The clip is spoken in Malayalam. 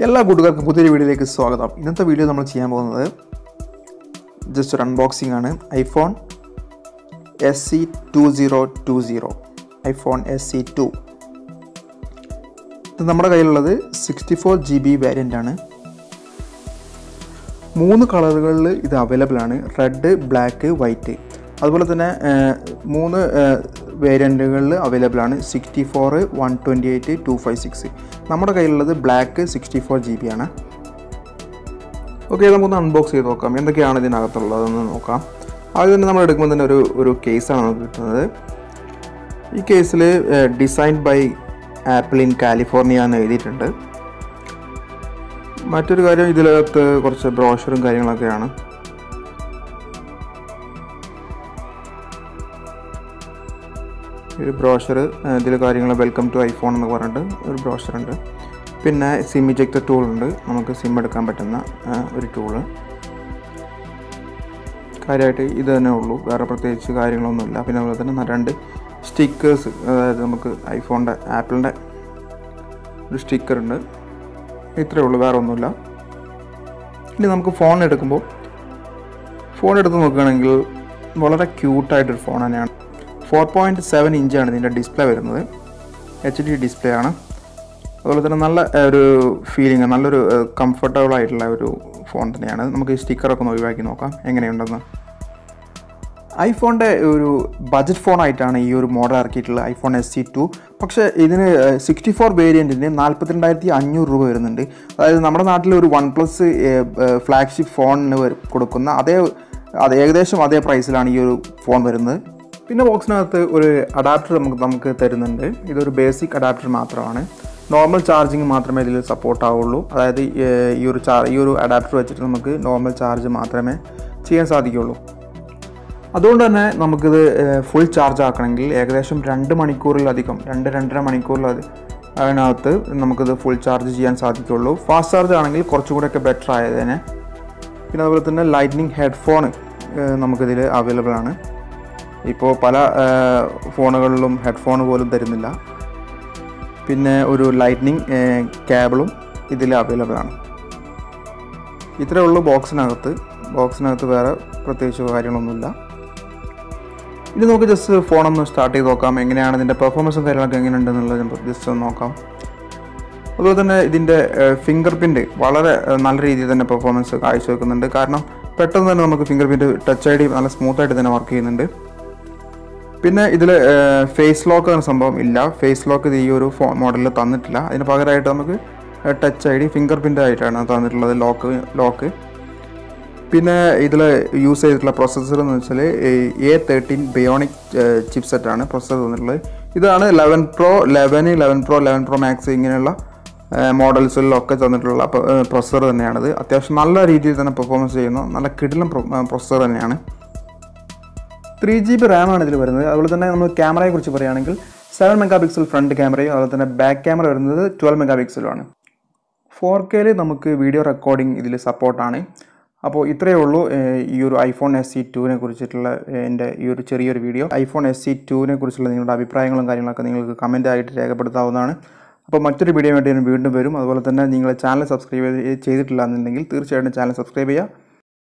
എല്ലാ കൂട്ടുകാർക്കും പുതിയൊരു വീഡിയോയിലേക്ക് സ്വാഗതം ഇന്നത്തെ വീഡിയോ നമ്മൾ ചെയ്യാൻ പോകുന്നത് ജസ്റ്റ് ഒരു അൺബോക്സിംഗ് ആണ് iPhone S C two zero two zero iPhone S C two ഇത് നമ്മുടെ കയ്യിലുള്ളത് sixty four G B variant ആണ് മൂന്ന് കളറുകളിൽ ഇത് അവൈലബിൾ ആണ് റെഡ് ബ്ലാക്ക് വൈറ്റ് അതുപോലെ തന്നെ ആ, മൂന്ന് വേരിയൻറ്റുകളിൽ അവൈലബിൾ ആണ് sixty four one twenty eight two five six നമ്മുടെ കയ്യിലുള്ളത് black sixty four G B ആണ് ഓക്കെ നമുക്കൊന്ന് അൺബോക്സ് ചെയ്ത് നോക്കാം എന്തൊക്കെയാണ് ഇതിനകത്തുള്ളതെന്ന് നോക്കാം ആദ്യം തന്നെ നമ്മൾ എടുക്കുമ്പോൾ തന്നെ ഒരു ഒരു കേസാണ് നമുക്ക് കിട്ടുന്നത് ഈ കേസിൽ design by Apple in California എന്ന് എഴുതിയിട്ടുണ്ട് മറ്റൊരു കാര്യം ഇതിനകത്ത് കുറച്ച് ബ്രോഷറും കാര്യങ്ങളൊക്കെയാണ് ഒരു ബ്രോഷർ ഇതിൽ കാര്യങ്ങൾ വെൽക്കം ടു ഐഫോൺ എന്ന് പറഞ്ഞിട്ട് ഒരു ബ്രോഷർ ഉണ്ട് പിന്നെ സിം ഇജക്ടർ ടൂൾ ഉണ്ട് നമുക്ക് സിം എടുക്കാൻ പറ്റുന്ന ആ, ഒരു ടൂള് കാര്യമായിട്ട് ഇത് തന്നെ ഉള്ളൂ വേറെ പ്രത്യേകിച്ച് കാര്യങ്ങളൊന്നുമില്ല പിന്നെ അതുപോലെ തന്നെ ന- രണ്ട് സ്റ്റിക്കേഴ്സ് അതായത് നമുക്ക് ഐഫോണിൻ്റെ ആപ്പിളിൻ്റെ ഒരു സ്റ്റിക്കർ ഉണ്ട് ഇത്രയേ ഉള്ളൂ വേറെ ഒന്നുമില്ല ഇനി നമുക്ക് ഫോൺ എടുക്കുമ്പോൾ ഫോൺ എടുത്ത് നോക്കുകയാണെങ്കിൽ വളരെ ക്യൂട്ടായിട്ടൊരു ഫോൺ തന്നെയാണ് ഫോർ പോയിൻറ്റ് സെവൻ ഇഞ്ചാണ് ഇതിൻ്റെ ഡിസ്പ്ലേ വരുന്നത് എച്ച് ഡി ഡിസ്പ്ലേ ആണ് അതുപോലെ തന്നെ നല്ല ഏഹ്, ഒരു ഫീലിംഗ് നല്ലൊരു കംഫർട്ടബിൾ ആയിട്ടുള്ള ഒരു ഫോൺ തന്നെയാണ് നമുക്ക് ഈ സ്റ്റിക്കറൊക്കെ ഒന്ന് ഒഴിവാക്കി നോക്കാം എങ്ങനെയുണ്ടെന്ന് ഐഫോണിൻ്റെ ഒരു ബജറ്റ് ഫോണായിട്ടാണ് ഈ ഒരു മോഡൽ ഇറക്കിയിട്ടുള്ളത് ഐഫോൺ എസ് സി ടു പക്ഷേ ഇതിന് സിക്സ്റ്റി ഫോർ വേരിയൻറ്റിന് നാൽപ്പത്തിരണ്ടായിരത്തി അഞ്ഞൂറ് രൂപ വരുന്നുണ്ട് അതായത് നമ്മുടെ നാട്ടിൽ ഒരു വൺ പ്ലസ് ഫ്ലാഗ്ഷിപ്പ് ഫോണിന് വരും- കൊടുക്കുന്ന അതേ അത് ഏകദേശം അതേ പ്രൈസിലാണ് ഈ ഒരു ഫോൺ വരുന്നത് പിന്നെ ബോക്സിനകത്ത് ഒരു അഡാപ്റ്റർ നമുക്ക് നമുക്ക് തരുന്നുണ്ട് ഇതൊരു ബേസിക് അഡാപ്റ്റർ മാത്രമാണ് നോർമൽ ചാർജിങ് മാത്രമേ ഇതിൽ സപ്പോർട്ട് ആവുള്ളൂ അതായത് ഏഹ്, ഈ ഒരു ചാർ ഈ ഒരു അഡാപ്റ്റർ വെച്ചിട്ട് നമുക്ക് നോർമൽ ചാർജ് മാത്രമേ ചെയ്യാൻ സാധിക്കുകയുള്ളൂ അതുകൊണ്ട് തന്നെ നമുക്കിത് ഫുൾ ചാർജ് ആക്കണമെങ്കിൽ ഏകദേശം രണ്ട് മണിക്കൂറിലധികം രണ്ട് രണ്ടര മണിക്കൂറിലധികം അതിനകത്ത് നമുക്കിത് ഫുൾ ചാർജ് ചെയ്യാൻ സാധിക്കുള്ളൂ ഫാസ്റ്റ് ചാർജ് ആണെങ്കിൽ കുറച്ചുകൂടെയൊക്കെ ബെറ്റർ ആയതിനെ പിന്നെ അതുപോലെ തന്നെ ലൈറ്റ്നിങ് ഹെഡ്ഫോൺ നമുക്കിതിൽ അവൈലബിൾ ആണ് ഇപ്പോൾ പല ഏഹ്, ഫോണുകളിലും ഹെഡ്ഫോൺ പോലും തരുന്നില്ല പിന്നെ ഒരു ലൈറ്റ്നിങ് കേബിളും ഇതിൽ അവൈലബിൾ ആണ് ഇത്രയേ ഉള്ളൂ ബോക്സിനകത്ത് ബോക്സിനകത്ത് വേറെ പ്രത്യേകിച്ച് കാര്യങ്ങളൊന്നുമില്ല ഇനി നമുക്ക് ജസ്റ്റ് ഫോണൊന്ന് സ്റ്റാർട്ട് ചെയ്ത് നോക്കാം എങ്ങനെയാണ് ഇതിൻ്റെ പെർഫോമൻസും കാര്യങ്ങളൊക്കെ എങ്ങനെയുണ്ടെന്നുള്ളത് ജസ്റ്റ് ഒന്ന് നോക്കാം അതുപോലെ തന്നെ ഇതിൻ്റെ ഫിംഗർ പ്രിൻറ്റ് വളരെ ഏഹ്, നല്ല രീതിയിൽ തന്നെ പെർഫോമൻസ് കാഴ്ചവെക്കുന്നുണ്ട് കാരണം പെട്ടെന്ന് തന്നെ നമുക്ക് fingerprint touch I D നല്ല സ്മൂത്തായിട്ട് തന്നെ വർക്ക് ചെയ്യുന്നുണ്ട് പിന്നെ ഇതിൽ ഫേസ് ലോക്ക് എന്ന സംഭവം ഇല്ല ഫേസ് ലോക്ക് ഇത് ഈ ഒരു ഫോ മോഡലിൽ തന്നിട്ടില്ല അതിന് പകരമായിട്ട് നമുക്ക് touch I D fingerprint ആയിട്ടാണ് തന്നിട്ടുള്ളത് ലോക്ക് ലോക്ക് പിന്നെ ഇതിൽ യൂസ് ചെയ്തിട്ടുള്ള പ്രൊസസ്സർ എന്ന് വെച്ചാൽ എ തേർട്ടീൻ ബയോണിക് ചിപ്പ് സെറ്റാണ് പ്രൊസസ്സർ തന്നിട്ടുള്ളത് ഇതാണ് ലെവൻ പ്രോ ലെവന് eleven Pro eleven Pro Max ഇങ്ങനെയുള്ള മോഡൽസിലൊക്കെ തന്നിട്ടുള്ള പ്രൊസസ്സർ തന്നെയാണിത് അത്യാവശ്യം നല്ല രീതിയിൽ തന്നെ പെർഫോമൻസ് ചെയ്യുന്ന നല്ല കിടിലം പ്രൊസസ്സർ തന്നെയാണ് ത്രീ ജി ബി റാമാണ് ഇതിൽ വരുന്നത് അതുപോലെ തന്നെ നമ്മൾ ക്യാമറയെ കുറിച്ച് പറയുകയാണെങ്കിൽ സെവൻ മെഗാ പിക്സൽ ഫ്രണ്ട് ക്യാമറയും അതുപോലെ തന്നെ ബാക്ക് ക്യാമറ വരുന്നത് ട്വൽവ് മെഗാ പിക്സലുമാണ് ഫോർ കെയിൽ നമുക്ക് വീഡിയോ റെക്കോർഡിംഗ് ഇതിൽ സപ്പോർട്ടാണ് അപ്പോൾ ഇത്രയേ ഉള്ളൂ ഏഹ്, ഈ ഒരു ഐഫോൺ എസ് സി ടുവിനെ കുറിച്ചിട്ടുള്ള ഏഹ്, എൻ്റെ ഈ ഒരു ചെറിയൊരു വീഡിയോ ഐഫോൺ എസ് സി ടുവിനെ കുറിച്ചുള്ള നിങ്ങളുടെ അഭിപ്രായങ്ങളും കാര്യങ്ങളൊക്കെ നിങ്ങൾക്ക് കമൻ്റ് ആയിട്ട് രേഖപ്പെടുത്താവുന്നതാണ് അപ്പോൾ മറ്റൊരു വീഡിയോ വേണ്ടി ഞാൻ വീണ്ടും വരും അതുപോലെ തന്നെ നിങ്ങൾ ചാനൽ സബ്സ്ക്രൈബ് ചെയ്തിട്ടില്ല എന്നുണ്ടെങ്കിൽ തീർച്ചയായിട്ടും ചാനൽ സബ്സ്ക്രൈബ് ചെയ്യുക